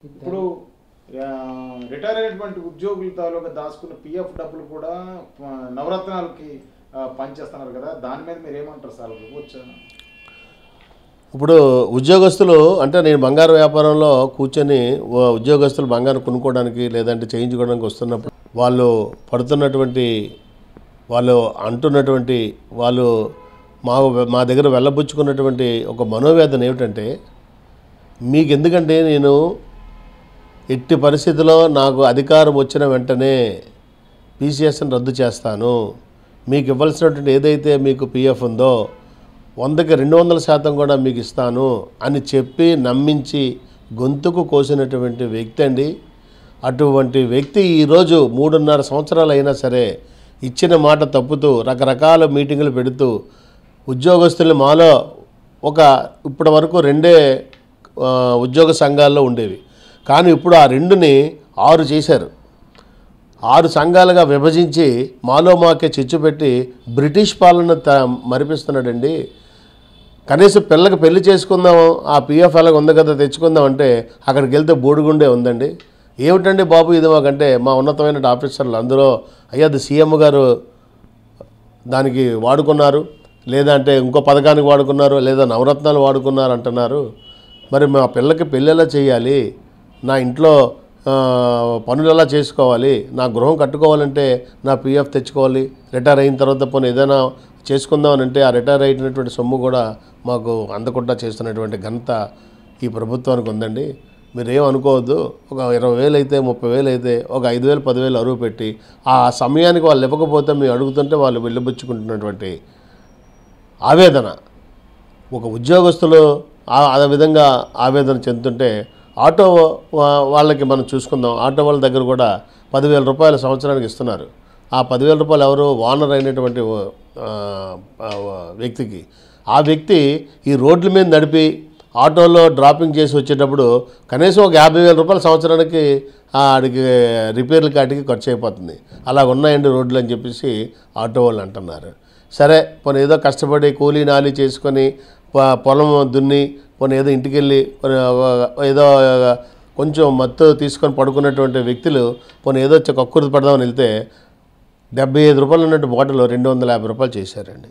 ఇప్పుడు ఆ, రిటైర్ అయినటువంటి ఉద్యోగుల తాలూకా దాచుకున్న పిఎఫ్ డబ్బులు కూడా ఆ, నవరత్నాలకి ఆ, పనిచేస్తున్నారు కదా దాని మీద మీరు ఏమంటారు సార్ ఇవ్వచ్చా ఇప్పుడు ఉద్యోగస్తులు అంటే నేను బంగారు వ్యాపారంలో కూర్చొని ఓ ఉద్యోగస్తులు బంగారం కొనుక్కోవడానికి లేదంటే చేయించుకోవడానికి వస్తున్నప్పుడు వాళ్ళు పడుతున్నటువంటి వాళ్ళు అంటున్నటువంటి వాళ్ళు మా మా దగ్గర వెళ్ళబుచ్చుకున్నటువంటి ఒక మనోవేదన ఏమిటంటే మీకు ఎందుకంటే నేను ఎట్టి పరిస్థితిలో నాకు అధికారం వచ్చిన వెంటనే పీసీఎస్ని రద్దు చేస్తాను మీకు ఇవ్వాల్సినటువంటి ఏదైతే మీకు పిఎఫ్ ఉందో వందకి రెండు వందల శాతం కూడా మీకు ఇస్తాను అని చెప్పి నమ్మించి గొంతుకు కోసినటువంటి వ్యక్తి అండి అటువంటి వ్యక్తి ఈరోజు మూడున్నర సంవత్సరాలు అయినా సరే ఇచ్చిన మాట తప్పుతూ రకరకాల మీటింగులు పెడుతూ ఉద్యోగస్తులు మాలో ఒక ఇప్పటి వరకు రెండే ఆ, ఉద్యోగ సంఘాల్లో ఉండేవి కానీ ఇప్పుడు ఆ రెండుని ఆరు చేశారు ఆరు సంఘాలుగా విభజించి మాలో మాకే చిచ్చు పెట్టి బ్రిటిష్ పాలన త మరిపిస్తున్నాడండి కనీసం పిల్లకి పెళ్లి చేసుకుందాం ఆ పిఎఫ్ ఎలాగ ఉంది కదా తెచ్చుకుందాం అంటే అక్కడికి వెళ్తే బోడిగుండే ఉందండి ఏమిటండి బాబు ఇది మాకంటే మా ఉన్నతమైన ఆఫీసర్లు అందులో అయ్యా అది సీఎం గారు దానికి వాడుకున్నారు లేదంటే ఇంకో పథకానికి వాడుకున్నారు లేదా నవరత్నాలు వాడుకున్నారు అంటున్నారు మరి మా పిల్లకి పెళ్ళి ఎలా చేయాలి నా ఇంట్లో ఆ, పనులు ఎలా చేసుకోవాలి నా గృహం కట్టుకోవాలంటే నా పిఎఫ్ తెచ్చుకోవాలి రిటైర్ అయిన తర్వాత పోనీ ఏదైనా చేసుకుందామని అంటే ఆ రిటైర్ అయినటువంటి సొమ్ము కూడా మాకు అందకుండా చేస్తున్నటువంటి ఘనత ఈ ప్రభుత్వానికి ఉందండి మీరు ఏం అనుకోవద్దు ఒక ఇరవై వేలు అయితే ముప్పై వేలు అయితే ఒక ఐదు వేలు పదివేలు అరువు పెట్టి ఆ సమయానికి వాళ్ళు ఇవ్వకపోతే మేము అడుగుతుంటే వాళ్ళు వెళ్ళబుచ్చుకుంటున్నటువంటి ఆవేదన ఒక ఉద్యోగస్తులు ఆ- ఆ విధంగా ఆవేదన చెందుతుంటే ఆటో వా- వాళ్ళకి మనం చూసుకుందాం ఆటో వాళ్ళ దగ్గర కూడా పదివేల రూపాయలు సంవత్సరానికి ఇస్తున్నారు ఆ పదివేల రూపాయలు ఎవరు ఓనర్ అయినటువంటి ఓ- ఆ, ఆ, వ్యక్తికి ఆ వ్యక్తి ఈ రోడ్ల మీద నడిపి ఆటోలో డ్రాపింగ్ చేసి వచ్చేటప్పుడు కనీసం ఒక యాభై వేల రూపాయల సంవత్సరానికి ఆ ఆడికి రిపేర్లు కాటికి ఖర్చు అయిపోతుంది అలా ఉన్నాయండి రోడ్లు అని చెప్పేసి ఆటో వాళ్ళు అంటున్నారు సరే పోనీ ఏదో కష్టపడి కూలీ నాలి చేసుకొని ప- పొలం దున్ని పోనీ ఏదో ఇంటికి వెళ్ళి పోనీ ఒక- ఏదో కొంచెం మత్తు తీసుకొని పడుకున్నటువంటి వ్యక్తులు పోనీ ఏదో వచ్చి కక్కుర్తి పడదామని వెళ్తే డెబ్బై ఐదు రూపాయలు ఉన్నట్టు బాటిల్ రెండు వందల యాభై రూపాయలు చేశారండి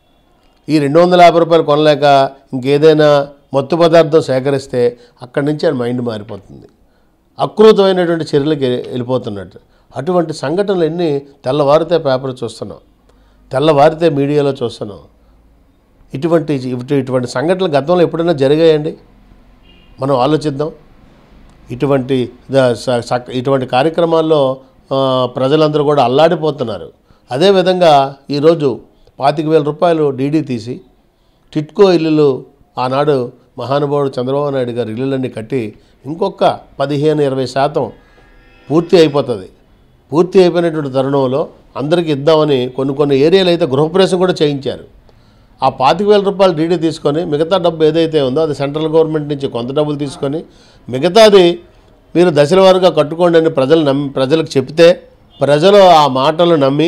ఈ రెండు వందల యాభై రూపాయలు కొనలేక ఇంకేదైనా మత్తు పదార్థం సేకరిస్తే అక్కడి నుంచి ఆయన మైండ్ మారిపోతుంది అకృతమైనటువంటి చర్యలకు వె- వెళ్ళిపోతున్నట్టు అటువంటి సంఘటనలు ఎన్ని తెల్లవారితే పేపర్ చూస్తున్నాం తెల్లవారితే మీడియాలో చూస్తున్నాం ఇటువంటి ఇటు ఇటువంటి సంఘటనలు గతంలో ఎప్పుడైనా జరిగాయండి మనం ఆలోచిద్దాం ఇటువంటి ద- స- సక్- ఇటువంటి కార్యక్రమాల్లో ఆ, ప్రజలందరూ కూడా అల్లాడిపోతున్నారు అదేవిధంగా ఈరోజు పాతిక వేల రూపాయలు డీడీ తీసి టిట్కో ఇల్లులు ఆనాడు మహానుభావుడు చంద్రబాబు నాయుడు గారు ఇల్లులన్నీ కట్టి ఇంకొక పదిహేను ఇరవై శాతం పూర్తి అయిపోతుంది పూర్తి అయిపోయినటువంటి తరుణంలో అందరికీ ఇద్దామని కొన్ని కొన్ని ఏరియాలు అయితే గృహప్రవేశం కూడా చేయించారు ఆ పాతిక వేల రూపాయలు డీడీ తీసుకొని మిగతా డబ్బు ఏదైతే ఉందో అది సెంట్రల్ గవర్నమెంట్ నుంచి కొంత డబ్బులు తీసుకొని మిగతాది మీరు దశల వారుగా కట్టుకోండి అని ప్రజలు నమ్మి ప్రజలకు చెప్తే ప్రజలు ఆ మాటలు నమ్మి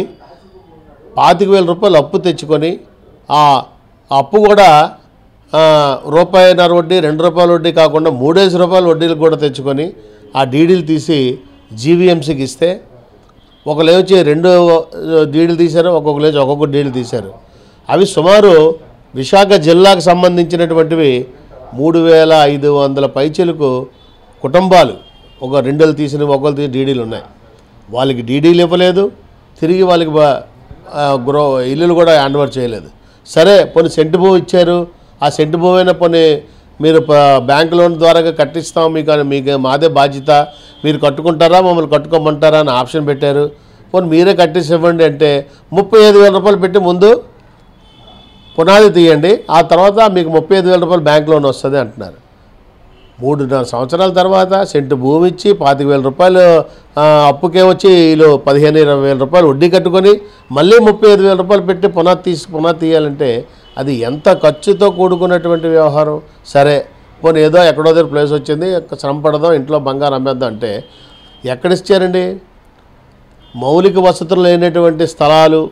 పాతిక వేల రూపాయలు అప్పు తెచ్చుకొని ఆ ఆ అప్పు కూడా ఆ, రూపాయిన్నర వడ్డీ రెండు రూపాయల వడ్డీ కాకుండా మూడేసి రూపాయల వడ్డీలు కూడా తెచ్చుకొని ఆ డీడీలు తీసి జీవీఎంసీకి ఇస్తే ఒకళ్ళు వచ్చి రెండు డీడీలు తీశారు ఒక్కొక్కరు వచ్చి ఒక్కొక్క డీడీలు తీశారు అవి సుమారు విశాఖ జిల్లాకు సంబంధించినటువంటివి మూడు వేల ఐదు వందల పైచీలకు కుటుంబాలు ఒక రెండోళ్ళు తీసిన ఒకళ్ళు తీసిన డీడీలు ఉన్నాయి వాళ్ళకి డీడీలు ఇవ్వలేదు తిరిగి వాళ్ళకి బ- ఆ, గృహ ఇల్లులు కూడా హ్యాండ్ ఓవర్ చేయలేదు సరే కొన్ని సెంటు భూమి ఇచ్చారు ఆ సెంటు భూమి అయినా కొన్ని మీరు ప- బ్యాంక్ లోన్ ద్వారా కట్టిస్తాం మీకు అని మీకు మాదే బాధ్యత మీరు కట్టుకుంటారా మమ్మల్ని కట్టుకోమంటారా అని ఆప్షన్ పెట్టారు పోనీ మీరే కట్టేసి ఇవ్వండి అంటే ముప్పై ఐదు వేల రూపాయలు పెట్టి ముందు పునాది తీయండి ఆ తర్వాత మీకు ముప్పై ఐదు వేల రూపాయలు బ్యాంక్ లోన్ వస్తుంది అంటున్నారు మూడున్నర సంవత్సరాల తర్వాత సెంటు భూమి ఇచ్చి పాతిక వేల రూపాయలు ఆ, అప్పుకే వచ్చి వీళ్ళు పదిహేను ఇరవై వేల రూపాయలు వడ్డీ కట్టుకొని మళ్ళీ ముప్పై ఐదు వేల రూపాయలు పెట్టి పునాది తీసి పునాది తీయాలంటే అది ఎంత ఖర్చుతో కూడుకున్నటువంటి వ్యవహారం సరే పోనీ ఏదో ఎక్కడో దగ్గర ప్లేస్ వచ్చింది శ్రమ పడదాం ఇంట్లో బంగారం అమ్మేద్దాం అంటే ఎక్కడిచ్చారండి మౌలిక వసతులు లేనటువంటి స్థలాలు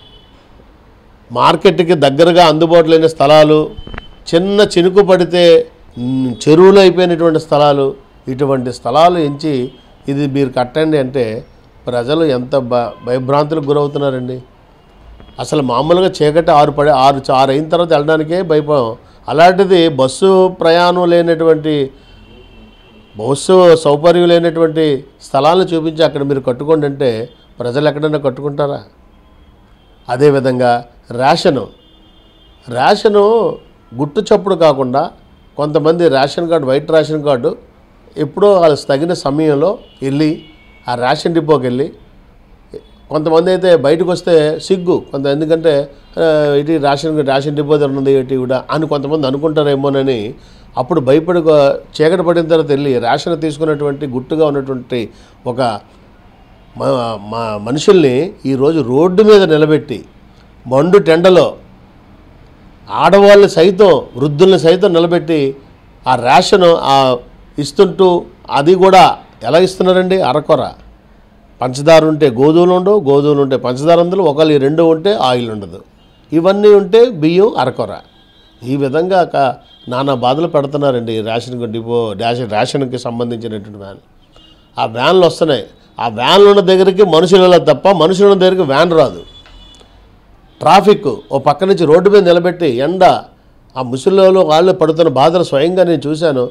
మార్కెట్కి దగ్గరగా అందుబాటులో లేని స్థలాలు చిన్న చినుకు పడితే మ్, చెరువులు అయిపోయినటువంటి స్థలాలు ఇటువంటి స్థలాలు ఎంచి ఇది మీరు కట్టండి అంటే ప్రజలు ఎంత భ భయభ్రాంతులకు గురవుతున్నారండి అసలు మామూలుగా చీకటి ఆరు పడే ఆరు ఆరు అయిన తర్వాత వెళ్ళడానికే భయపడం అలాంటిది బస్సు ప్రయాణం లేనటువంటి బస్సు సౌకర్యం లేనటువంటి స్థలాలను చూపించి అక్కడ మీరు కట్టుకోండి అంటే ప్రజలు ఎక్కడైనా కట్టుకుంటారా అదేవిధంగా రేషను రేషను గుట్టు చప్పుడు కాకుండా కొంతమంది ration card white ration card ఎప్పుడో వాళ్ళకి తగిన సమయంలో వెళ్ళి ఆ రేషన్ డిపోకి వెళ్ళి కొంతమంది అయితే బయటకు వస్తే సిగ్గు కొంత ఎందుకంటే ఆ, ఇది రేషన్ రేషన్ డిపో దగ్గర ఉంది ఏంటి కూడా అని కొంతమంది అనుకుంటారేమోనని అప్పుడు భయపడి గో- చీకటి పడిన తర్వాత వెళ్ళి రేషన్ తీసుకున్నటువంటి గుట్టుగా ఉన్నటువంటి ఒక మా మా మనుషుల్ని ఈరోజు రోడ్డు మీద నిలబెట్టి మండు టెండలో ఆడవాళ్ళు సైతం వృద్ధుల్ని సైతం నిలబెట్టి ఆ రేషన్ ఆ ఇస్తుంటూ అది కూడా ఎలా ఇస్తున్నారండి అరకొర పంచదార ఉంటే గోధుమలు ఉండవు గోధుమలు ఉంటే పంచదార ఉండదు ఒకళ్ళు ఈ రెండు ఉంటే ఆయిల్ ఉండదు ఇవన్నీ ఉంటే బియ్యం అరకొర ఈ విధంగా క- నానా బాధలు పెడుతున్నారండి రేషన్ డిపో రేషన్ రేషన్కి సంబంధించినటువంటి వ్యాన్ ఆ వ్యాన్లు వస్తున్నాయి ఆ వ్యాన్లు ఉన్న దగ్గరికి మనుషులు వెళ్ళదు తప్ప మనుషులు ఉన్న దగ్గరికి వ్యాన్ రాదు ట్రాఫిక్ ఓ పక్క నుంచి రోడ్డు మీద నిలబెట్టి ఎండ ఆ ముసలిలో వాళ్ళు పడుతున్న బాధలు స్వయంగా నేను చూశాను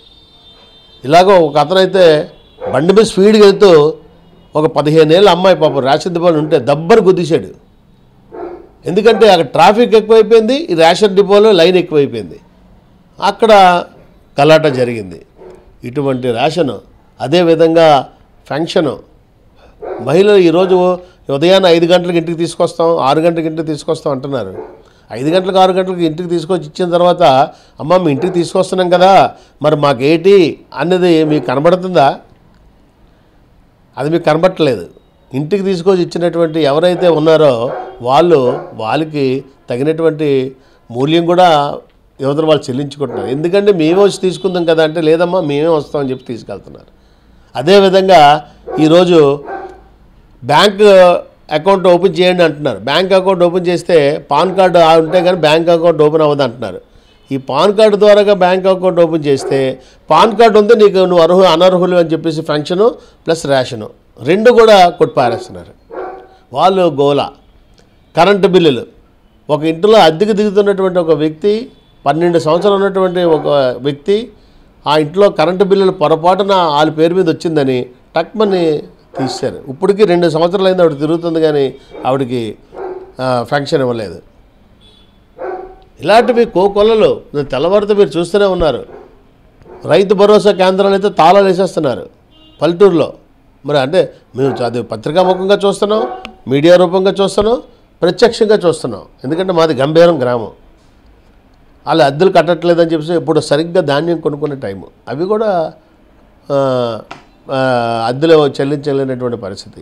ఇలాగో ఒక అతనైతే బండి మీద స్పీడ్గా వెళ్తూ ఒక పదిహేను ఏళ్ళ అమ్మాయి పాపం రేషన్ డిపోలో ఉంటే దబ్బరు గుద్దిశాడు ఎందుకంటే అక్కడ ట్రాఫిక్ ఎక్కువైపోయింది ఈ రేషన్ డిపోలో లైన్ ఎక్కువైపోయింది అక్కడ కలాట జరిగింది ఇటువంటి రేషను అదేవిధంగా ఫంక్షను మహిళలు ఈరోజు ఉదయాన్నే ఐదు గంటలకు ఇంటికి తీసుకొస్తాం ఆరు గంటలకు ఇంటికి తీసుకొస్తాం అంటున్నారు ఐదు గంటలకు ఆరు గంటలకు ఇంటికి తీసుకొచ్చి ఇచ్చిన తర్వాత అమ్మ మీ ఇంటికి తీసుకొస్తున్నాం కదా మరి మాకేటి అన్నది మీకు కనబడుతుందా అది మీకు కనబట్టలేదు ఇంటికి తీసుకొచ్చి ఇచ్చినటువంటి ఎవరైతే ఉన్నారో వాళ్ళు వాళ్ళకి తగినటువంటి మూల్యం కూడా యువతలు వాళ్ళు చెల్లించుకుంటున్నారు ఎందుకంటే మేమే వచ్చి తీసుకుందాం కదా అంటే లేదమ్మా మేమే వస్తామని చెప్పి తీసుకెళ్తున్నారు అదేవిధంగా ఈరోజు బ్యాంక్ అకౌంట్ ఓపెన్ చేయండి అంటున్నారు బ్యాంక్ అకౌంట్ ఓపెన్ చేస్తే పాన్ కార్డు ఆ ఉంటే కానీ బ్యాంక్ అకౌంట్ ఓపెన్ అవ్వదు అంటున్నారు ఈ పాన్ కార్డు ద్వారాగా బ్యాంక్ అకౌంట్ ఓపెన్ చేస్తే పాన్ కార్డు ఉంది నీకు నువ్వు అర్హు అనర్హులు అని చెప్పేసి ఫంక్షను ప్లస్ రేషను రెండు కూడా కొట్టిపారేస్తున్నారు వాళ్ళు గోల కరెంటు బిల్లులు ఒక ఇంటిలో అద్దెకు దిగుతున్నటువంటి ఒక వ్యక్తి పన్నెండు సంవత్సరాలు ఉన్నటువంటి ఒక వ్యక్తి ఆ ఇంట్లో కరెంటు బిల్లులు పొరపాటున వాళ్ళ పేరు మీద వచ్చిందని టక్మని తీశారు ఇప్పటికీ రెండు సంవత్సరాలు అయింది ఆవిడ తిరుగుతుంది కానీ ఆవిడకి ఆ, ఫంక్షన్ ఇవ్వలేదు ఇలాంటివి కోకొల్లలు తెల్లవారితో మీరు చూస్తూనే ఉన్నారు రైతు భరోసా కేంద్రాలు అయితే తాళాలు వేసేస్తున్నారు పల్లెటూరులో మరి అంటే మేము అది పత్రికాముఖంగా చూస్తున్నాం మీడియా రూపంగా చూస్తున్నాం ప్రత్యక్షంగా చూస్తున్నాం ఎందుకంటే మాది గంభీరం గ్రామం వాళ్ళు అద్దెలు కట్టట్లేదని చెప్పేసి ఇప్పుడు సరిగ్గా ధాన్యం కొనుక్కునే టైము అవి కూడా ఆ, ఆ, అద్దెలు చెల్లించలేనటువంటి పరిస్థితి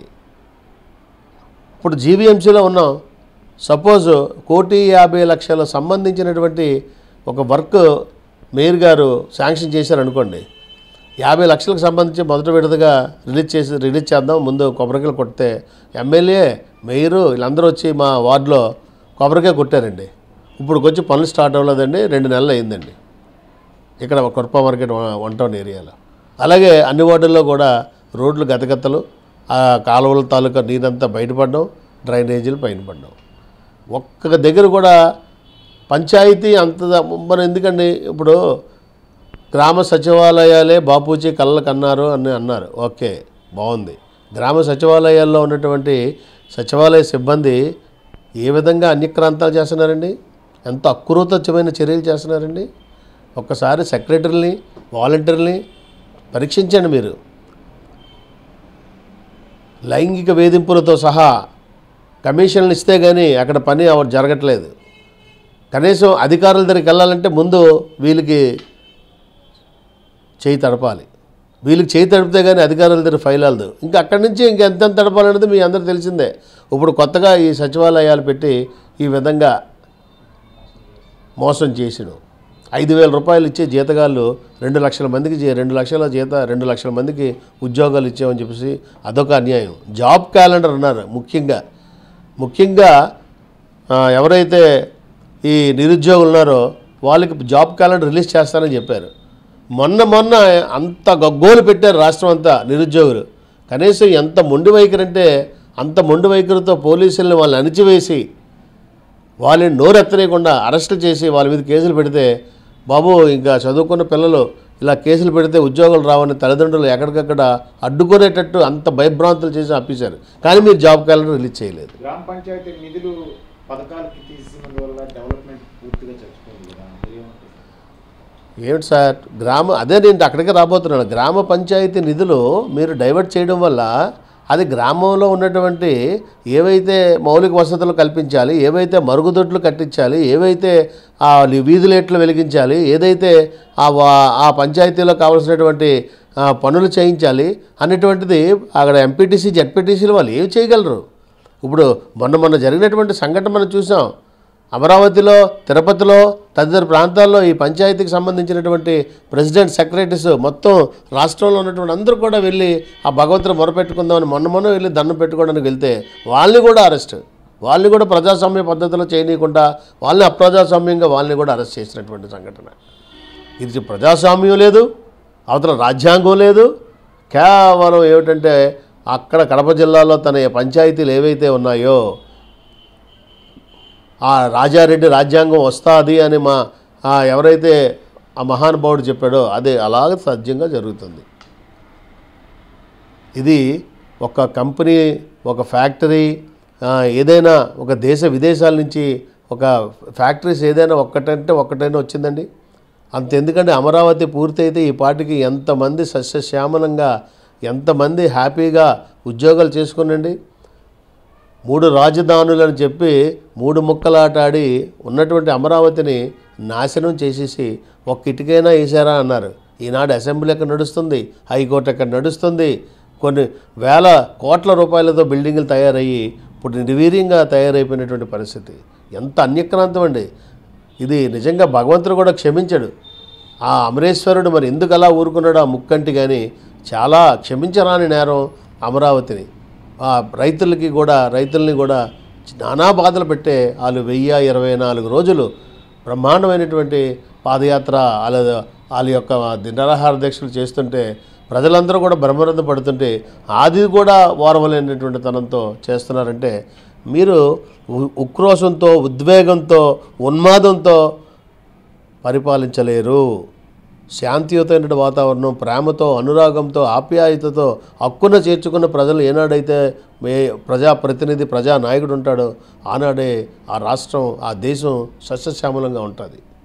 ఇప్పుడు జీవీఎంసీలో ఉన్నాం సపోజ్ కోటి యాభై లక్షల సంబంధించినటువంటి ఒక వర్క్ మేయర్ గారు శాంక్షన్ చేశారనుకోండి యాభై లక్షలకు సంబంధించి మొదటి విడతగా రిలీజ్ చేసి రిలీజ్ చేద్దాం ముందు కొబ్బరికాయలు కొడితే ఎమ్మెల్యే మేయరు వీళ్ళందరూ వచ్చి మా వార్డులో కొబ్బరికాయ కొట్టారండి ఇప్పుడు వచ్చి పనులు స్టార్ట్ అవ్వలేదండి రెండు నెలలు అయిందండి ఇక్కడ కొరప మార్కెట్ వ- వన్ టౌన్ ఏరియాలో అలాగే అన్ని వార్డుల్లో కూడా రోడ్లు గతగతలు ఆ కాలువల తాలూకా నీరంతా బయటపడడం డ్రైనేజీలు పైన పడడం ఒక్క దగ్గర కూడా పంచాయతీ అంత మరి ఎందుకండి ఇప్పుడు గ్రామ సచివాలయాలే బాపూజీ కళ్ళకు అన్నారు అని అన్నారు ఓకే బాగుంది గ్రామ సచివాలయాల్లో ఉన్నటువంటి సచివాలయ సిబ్బంది ఏ విధంగా అన్యక్రాంతాలు చేస్తున్నారండి ఎంత అక్రూతమైన చర్యలు చేస్తున్నారండి ఒక్కసారి సెక్రటరీని వాలంటీర్ని పరీక్షించండి మీరు లైంగిక వేధింపులతో సహా కమిషన్లు ఇస్తే కానీ అక్కడ పని అవ- జరగట్లేదు కనీసం అధికారుల దగ్గరికి వెళ్ళాలంటే ముందు వీళ్ళకి చేయి తడపాలి వీళ్ళకి చేయి తడిపితే కానీ అధికారుల దగ్గర ఫైల్ అవ్వదు ఇంకా అక్కడి నుంచి ఇంకా ఎంత తడపాలనేది మీ అందరూ తెలిసిందే ఇప్పుడు కొత్తగా ఈ సచివాలయాలు పెట్టి ఈ విధంగా మోసం చేసిన ఐదు వేల రూపాయలు ఇచ్చే జీతగాళ్ళు రెండు లక్షల మందికి జీ- రెండు లక్షల జీత రెండు లక్షల మందికి ఉద్యోగాలు ఇచ్చామని చెప్పేసి అదొక అన్యాయం జాబ్ క్యాలెండర్ అన్నారు ముఖ్యంగా ముఖ్యంగా ఆ, ఎవరైతే ఈ నిరుద్యోగులు ఉన్నారో వాళ్ళకి జాబ్ క్యాలెండర్ రిలీజ్ చేస్తారని చెప్పారు మొన్న మొన్న అంత గగ్గోలు పెట్టారు రాష్ట్రం అంతా నిరుద్యోగులు కనీసం ఎంత మొండి వైఖరి అంటే అంత మొండి వైఖరితో పోలీసుల్ని వాళ్ళని అణిచివేసి వాళ్ళని నోరెత్తనేయకుండా అరెస్టులు చేసి వాళ్ళ మీద కేసులు పెడితే బాబు ఇంకా చదువుకున్న పిల్లలు ఇలా కేసులు పెడితే ఉద్యోగాలు రావని తల్లిదండ్రులు ఎక్కడికక్కడ అడ్డుకునేటట్టు అంత భయభ్రాంతులు చేసి అప్పించారు కానీ మీరు జాబ్ క్యాలెండర్ రిలీజ్ చేయలేదు గ్రామ పంచాయతీ నిధులు పథకాలకి తీసినందువల్ల డెవలప్మెంట్ పూర్తిగా చచ్చిపోయింది కదా మీరేమంటారు? ఏమిటి సార్ గ్రామ అదే నేను అక్కడికి రాబోతున్నాను గ్రామ పంచాయతీ నిధులు మీరు డైవర్ట్ చేయడం వల్ల అది గ్రామంలో ఉన్నటువంటి ఏవైతే మౌలిక వసతులు కల్పించాలి ఏవైతే మరుగుదొడ్లు కట్టించాలి ఏవైతే ఆ వీధులేట్లు వెలిగించాలి ఏదైతే ఆ వా- ఆ పంచాయతీలో కావాల్సినటువంటి ఆ, పనులు చేయించాలి అనేటువంటిది అక్కడ ఎంపీటీసీ జెడ్పీటీసీలు వాళ్ళు ఏమి చేయగలరు ఇప్పుడు మొన్న మొన్న జరిగినటువంటి సంఘటన మనం చూసాం అమరావతిలో తిరుపతిలో తదితర ప్రాంతాల్లో ఈ పంచాయతీకి సంబంధించినటువంటి ప్రెసిడెంట్ సెక్రటరీస్ మొత్తం రాష్ట్రంలో ఉన్నటువంటి అందరూ కూడా వెళ్ళి ఆ భగవంతుని మొరపెట్టుకుందామని మొన్న మొన్న వెళ్ళి దండం పెట్టుకోవడానికి వెళ్తే వాళ్ళని కూడా అరెస్ట్ వాళ్ళని కూడా ప్రజాస్వామ్య పద్ధతిలో చేయనీయకుండా వాళ్ళని అప్రజాస్వామ్యంగా వాళ్ళని కూడా అరెస్ట్ చేసినటువంటి సంఘటన ఇది ప్రజాస్వామ్యం లేదు అవతల రాజ్యాంగం లేదు కేవలం ఏమిటంటే అక్కడ కడప జిల్లాలో తన పంచాయతీలు ఏవైతే ఉన్నాయో ఆ రాజారెడ్డి రాజ్యాంగం వస్తుంది అని మా ఆ ఎవరైతే ఆ మహానుభావుడు చెప్పాడో అదే అలాగ సత్యంగా జరుగుతుంది ఇది ఒక కంపెనీ ఒక ఫ్యాక్టరీ ఆ, ఏదైనా ఒక దేశ విదేశాల నుంచి ఒక ఫ్యాక్టరీస్ ఏదైనా ఒక్కటంటే ఒక్కటైనా వచ్చిందండి అంత ఎందుకంటే అమరావతి పూర్తయితే ఈ పాటికి ఎంతమంది సస్యశ్యామలంగా ఎంతమంది హ్యాపీగా ఉద్యోగాలు చేసుకునండి మూడు రాజధానులని చెప్పి మూడు ముక్కలాట ఆడి ఉన్నటువంటి అమరావతిని నాశనం చేసేసి ఒక్క ఇటుకైనా వేసారా అన్నారు ఈనాడు అసెంబ్లీ ఎక్కడ నడుస్తుంది హైకోర్టు ఎక్కడ నడుస్తుంది కొన్ని వేల కోట్ల రూపాయలతో బిల్డింగులు తయారయ్యి ఇప్పుడు నిర్వీర్యంగా తయారైపోయినటువంటి పరిస్థితి ఎంత అన్యక్రాంతం అండి ఇది నిజంగా భగవంతుడు కూడా క్షమించాడు ఆ అమరేశ్వరుడు మరి ఎందుకు అలా ఊరుకున్నాడు ఆ ముక్కంటి కానీ చాలా క్షమించరాని నేరం అమరావతిని ఆ రైతులకి కూడా రైతుల్ని కూడా నానా బాధలు పెట్టే వాళ్ళు వెయ్యి ఇరవై నాలుగు రోజులు బ్రహ్మాండమైనటువంటి పాదయాత్ర వాళ్ళ వాళ్ళ యొక్క నిరాహార దీక్షలు చేస్తుంటే ప్రజలందరూ కూడా బ్రహ్మరంధ పడుతుంటే అది కూడా ఓర్వలేనటువంటి తనంతో చేస్తున్నారంటే మీరు ఉ- ఉక్రోషంతో ఉద్వేగంతో ఉన్మాదంతో పరిపాలించలేరు శాంతియుతమైన వాతావరణం ప్రేమతో అనురాగంతో ఆప్యాయతతో హక్కున చేర్చుకున్న ప్రజలు ఏనాడైతే మే ప్రజాప్రతినిధి ప్రజానాయకుడు ఉంటాడో ఆనాడే ఆ రాష్ట్రం ఆ దేశం సస్యశ్యామలంగా ఉంటుంది